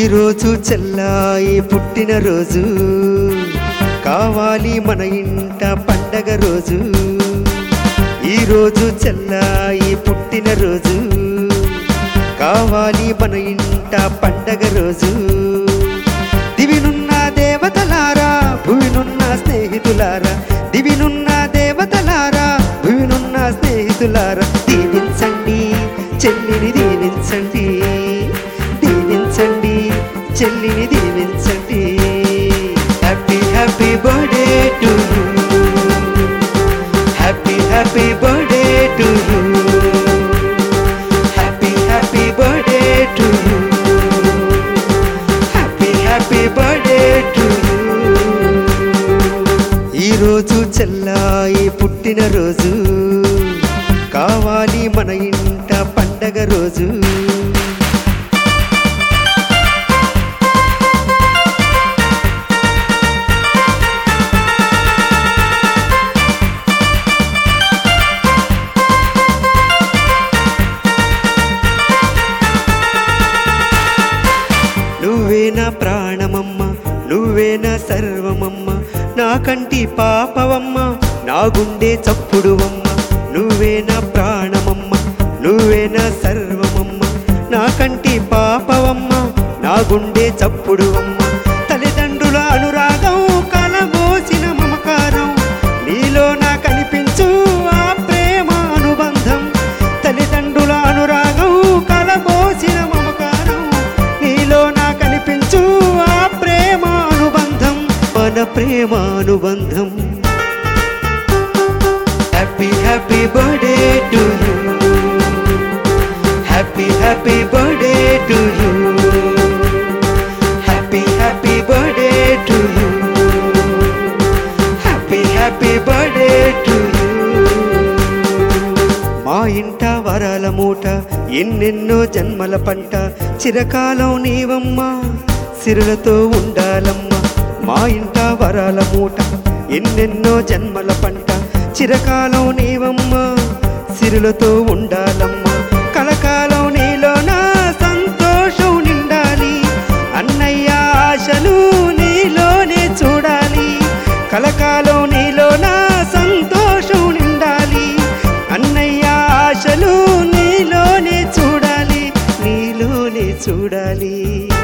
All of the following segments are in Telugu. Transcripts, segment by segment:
ఈరోజు చెల్లాయి పుట్టినరోజు కావాలి మన ఇంట పండగ రోజు ఈరోజు చెల్లాయి పుట్టినరోజు కావాలి మన ఇంట పండగ రోజు దివినున్న దేవతలారా భువినున్న స్నేహితులారా దివినున్న దేవతలారా భువినున్న స్నేహితులారా దీవించండి చెల్లిని దీవించండి దీవించండి చెల్లిని దీవించండి happy happy birthday to you happy happy birthday to you happy happy birthday to you happy happy birthday to you ఈరోజు చెల్లాయి పుట్టినరోజు కావాలి మన ఇంట పండగ రోజు నువ్వే నా ప్రాణమమ్మ నువ్వే నా సర్వమమ్మ నా కంటి పాపవమ్మ నా గుండె చప్పుడువమ్మ నువ్వే నా ప్రాణమమ్మ నువ్వే నా సర్వమమ్మ నా కంటి పాపవమ్మ నా గుండె చప్పుడువమ్మ తల్లిదండ్రుల అనురాగం కలబోసిన మమకారం నీలో నా కనిపించు ఆ ప్రేమ అనుబంధం తల్లిదండ్రుల అనురాగం కలబోసిన మమకారం నీలో నా కనిపించు ఆ ప్రేమ అనుబంధం మన ప్రేమ అనుబంధం happy happy birthday to you happy happy birthday to you happy happy birthday to you happy happy birthday to you మా ఇంట వరాల మూట ఎన్నెన్నో జన్మల పంట చిరకాలం నీవమ్మా సిరులతో ఉండాలమ్మా మా ఇంట వరాల మూట ఎన్నెన్నో జన్మల పంట చిరకాలం నీవమ్మా సిరులతో ఉండాలమ్మా కలకాలం నీలో నా సంతోషం నిండాలి అన్నయ్య ఆశలు నీలోనే చూడాలి కలకాలం నీలో నా సంతోషం నిండాలి అన్నయ్య ఆశలు నీలోనే చూడాలి నీలోనే చూడాలి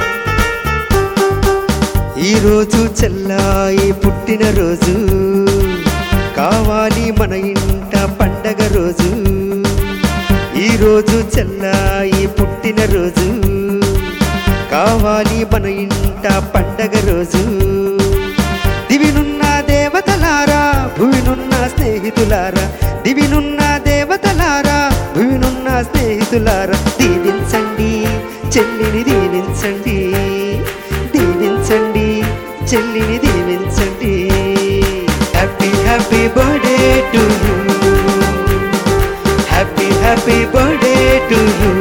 ఈరోజు చెల్లాయి పుట్టినరోజు కావాలి మన ఇంట పండగ రోజు ఈరోజు చెల్లాయి పుట్టినరోజు కావాలి మన ఇంట పండగ రోజు దివినున్న దేవతలారా భువినున్న స్నేహితులారా దివినున్న దేవతలారా భువినున్న స్నేహితులారా దీవించండి చెల్లిని దీవించండి దీవించండి చెల్లిని దీవించండి happy happy birthday to you happy happy birthday to you